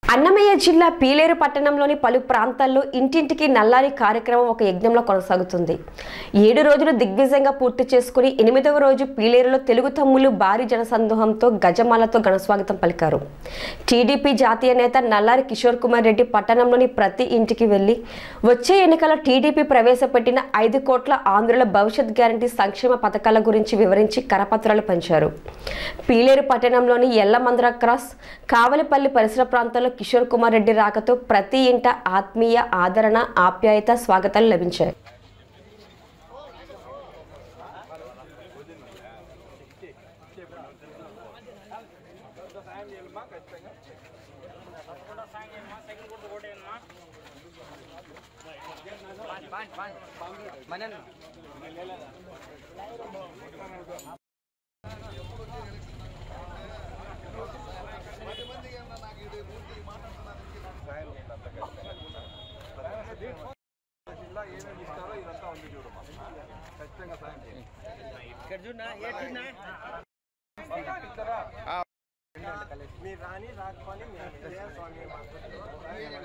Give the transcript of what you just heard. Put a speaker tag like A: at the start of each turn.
A: అన్నమయ్య జిల్లా పీలేరు పట్టణంలోని పలు ప్రాంతాల్లో ఇంటింటికి నల్లారి కార్యక్రమం ఒక యజ్ఞంలో కొనసాగుతుంది ఏడు రోజులు దిగ్విజయంగా పూర్తి చేసుకుని ఎనిమిదవ రోజు పీలేరులో తెలుగు తమ్ములు భారీ జనసందోహంతో గజమాలతో ఘనస్వాగతం పలికారు టీడీపీ జాతీయ నేత నల్లారి కిషోర్ కుమార్ రెడ్డి పట్టణంలోని ప్రతి ఇంటికి వెళ్లి వచ్చే ఎన్నికల్లో టీడీపీ ప్రవేశపెట్టిన ఐదు కోట్ల ఆంధ్రుల భవిష్యత్ గ్యారంటీ సంక్షేమ పథకాల గురించి వివరించి కరపత్రాలు పంచారు పీలేరు పట్టణంలోని ఎల్లమంద్ర క్రాస్ కావలిపల్లి పరిసర ప్రాంతాల్లో కిషోర్ కుమార్ రెడ్డి రాకతో ప్రతి ఇంట ఆత్మీయ ఆదరణ ఆప్యాయత స్వాగతాలు లభించాయి
B: మీరు రాని రాకపోని మీ విజయ స్వామి మాకు